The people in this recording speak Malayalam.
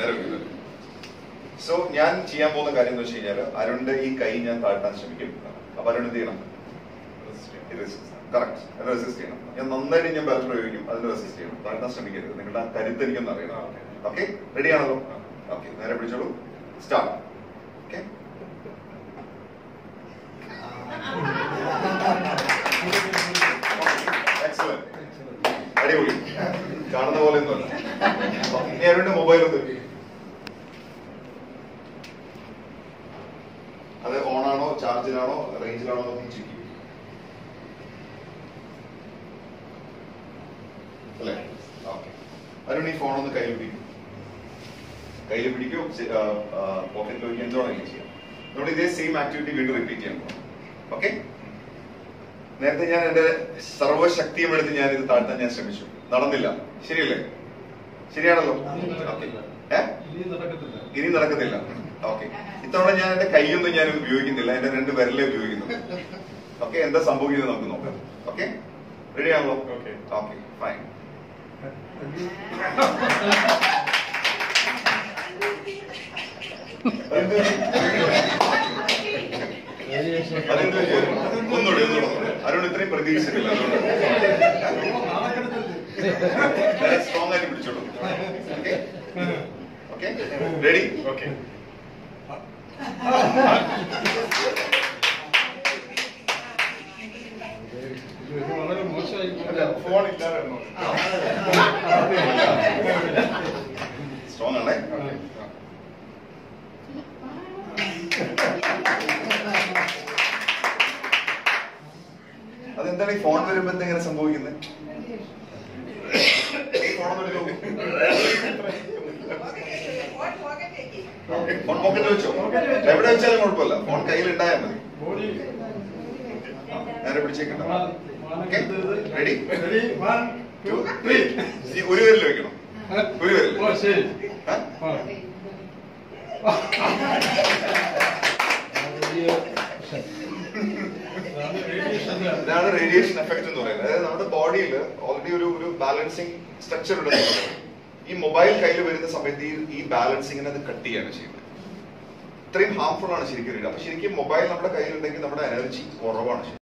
നേരെ വെക്കുന്നത് സോ ഞാൻ ചെയ്യാൻ പോകുന്ന കാര്യം എന്ന് വെച്ച് കഴിഞ്ഞാൽ അരുണിന്റെ ഈ കൈ ഞാൻ താഴ്ത്താൻ ശ്രമിക്കും അപ്പൊ അരുൺ എന്ത് ചെയ്യണം കറക്റ്റ് അത് റെസിസ്റ്റ് ചെയ്യണം ഞാൻ നന്നായിട്ട് ഞാൻ ബലം പ്രയോഗിക്കും അതിന് റെസിസ്റ്റ് ചെയ്യണം താഴ്ത്താൻ ശ്രമിക്കരുത് നിങ്ങളുടെ ആ കരുത്ത് എനിക്കൊന്ന് അറിയണം ഓക്കെ റെഡി ആണല്ലോ ഓക്കെ നേരെ പിടിച്ചോളൂ സ്റ്റാർട്ട് ഓക്കെ എക്സലന്റ് അടിപൊളി കാണുന്ന പോലെ ഒന്നുമല്ല ഇനി അരുണിന്റെ മൊബൈൽ ഒന്ന് അത് ഓൺ ആണോ ചാർജിലാണോ റേഞ്ചിലാണോ എന്നൊക്കെ ചെക്ക് ചെയ്യും അല്ലേ ഓക്കെ അരുൺ ഈ ഫോൺ ഒന്ന് കയ്യിൽ പിടിക്കും കയ്യിൽ പിടിക്കോ പോക്കറ്റിൽ വയ്ക്കുക എന്താണെങ്കിലും ചെയ്യാം നമ്മൾ ഇതേ സെയിം ആക്ടിവിറ്റി വീണ്ടും റിപ്പീറ്റ് ചെയ്യാൻ പോകും ഓക്കെ നേരത്തെ ഞാൻ എന്റെ സർവശക്തിയും എടുത്ത് ഞാൻ ഇത് താഴ്ത്താൻ ഞാൻ ശ്രമിച്ചു നടന്നില്ല ശരിയല്ലേ ശരിയാണല്ലോ ഓക്കെ ഏഹ് ഇനി നടക്കത്തില്ല ഇനി നടക്കത്തില്ല ഓക്കെ ഇത്തവണ ഞാൻ എന്റെ കൈയൊന്നും ഞാൻ ഉപയോഗിക്കുന്നില്ല എന്റെ രണ്ട് വിരലേ ഉപയോഗിക്കുന്നുള്ളൂ ഓക്കെ എന്താ സംഭവിക്കുന്നത് നമുക്ക് നോക്കാം ഓക്കെ റെഡി ആണല്ലോ Okay. ഓക്കെ ഫൈൻ അതെന്ത് ഒന്നുകൂടി ഒന്നുകൂടെ അരുൺ ഇത്രയും പ്രതീക്ഷിച്ചിട്ടില്ല സ്ട്രോങ് ആയിട്ട് പിടിച്ചോളൂ ഓക്കെ ഓക്കെ റെഡി ഓക്കെ ഇത് വളരെ മോശമായി ഫോൺ ഇല്ലാതെ സ്ട്രോങ് ആണേ അതെന്താണ് ഈ ഫോൺ വരുമ്പോ എന്താ ഇങ്ങനെ സംഭവിക്കുന്നത് ഈ ഫോൺ ഒന്ന് എടുക്കൂ. ഫോൺ പോക്കറ്റിൽ വെച്ചോ എവിടെ വെച്ചാലും കുഴപ്പമില്ല ഫോൺ കയ്യിൽ ഉണ്ടായാൽ മതി ബോഡി നേരെ പിടിച്ചേക്കണ്ട okay ready ready one two three ഒരു പേരിൽ വെക്കണം ഒരു പേരിൽ ഓ ശരി ആ? ആ. അതാണ് radiation ന്റെ ഇതാണ് റേഡിയേഷൻ എഫക്ട് എന്ന് പറയുന്നത് അതായത് നമ്മുടെ ബോഡിയിൽ ഓൾറെഡി ഒരു ഒരു ബാലൻസിങ് സ്ട്രക്ചർ ഉണ്ട് ഈ മൊബൈൽ കയ്യിൽ വരുന്ന സമയത്ത് ഈ ഈ ബാലൻസിങ്ങിനെ അത് കട്ട് ചെയ്യാണ് ചെയ്യുന്നത് ഇത്രയും ഹാർംഫുൾ ആണ് ശരിക്കും റേഡിയോ അപ്പൊ ശരിക്കും മൊബൈൽ നമ്മുടെ കയ്യിലുണ്ടെങ്കിൽ നമ്മുടെ എനർജി കുറവാണ് ശരിക്കും